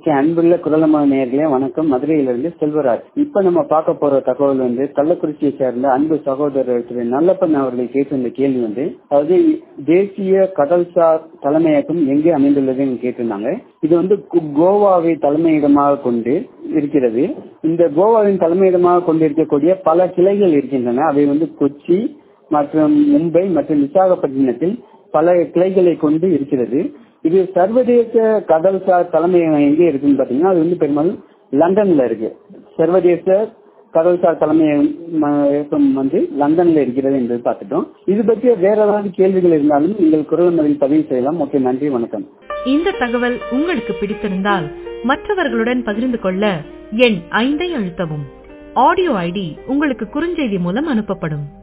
okay அன்புள்ள குரலமா நேர்களே வணக்கம் மதுரையிலிருந்து செல்வராஜ் இப்ப நம்ம பார்க்க போற தகவல் வந்து கள்ளக்குறிச்சியை சேர்ந்த அன்பு சகோதரர் திரு நல்லப்பன் அவர்கள் கேட்டிருந்த கேள்வி வந்து அதாவது தேசிய கடல்சார் தலைமையகம் எங்கே அமைந்துள்ளதுன்னு கேட்டிருந்தாங்க இது வந்து கு- கோவாவை தலைமையிடமாக கொண்டு இருக்கிறது இந்த கோவாவின் தலைமையிடமாக கொண்டு இருக்கக்கூடிய பல கிளைகள் இருக்கின்றன அவை வந்து கொச்சி மற்றும் மும்பை மற்றும் விசாகப்பட்டினத்தில் பல கிளைகளை கொண்டு இருக்கிறது இது சர்வதேச கடல்சார் தலைமையகம் எங்கே இருக்குன்னு பாத்தீங்கன்னா அது வந்து பெரும்பாலும் லண்டன்ல இருக்கு சர்வதேச கடல்சார் தலைமையகம் வந்து லண்டன்ல இருக்கிறது என்று பார்த்துட்டோம் இது பற்றிய வேற ஏதாவது கேள்விகள் இருந்தாலும் நீங்கள் குரல் மதில் பதிவு செய்யலாம் ஓகே நன்றி வணக்கம் இந்த தகவல் உங்களுக்கு பிடித்திருந்தால் மற்றவர்களுடன் பகிர்ந்து கொள்ள எண் ஐந்தை அழுத்தவும் ஆடியோ ஐடி உங்களுக்கு குறுஞ்செய்தி மூலம் அனுப்பப்படும்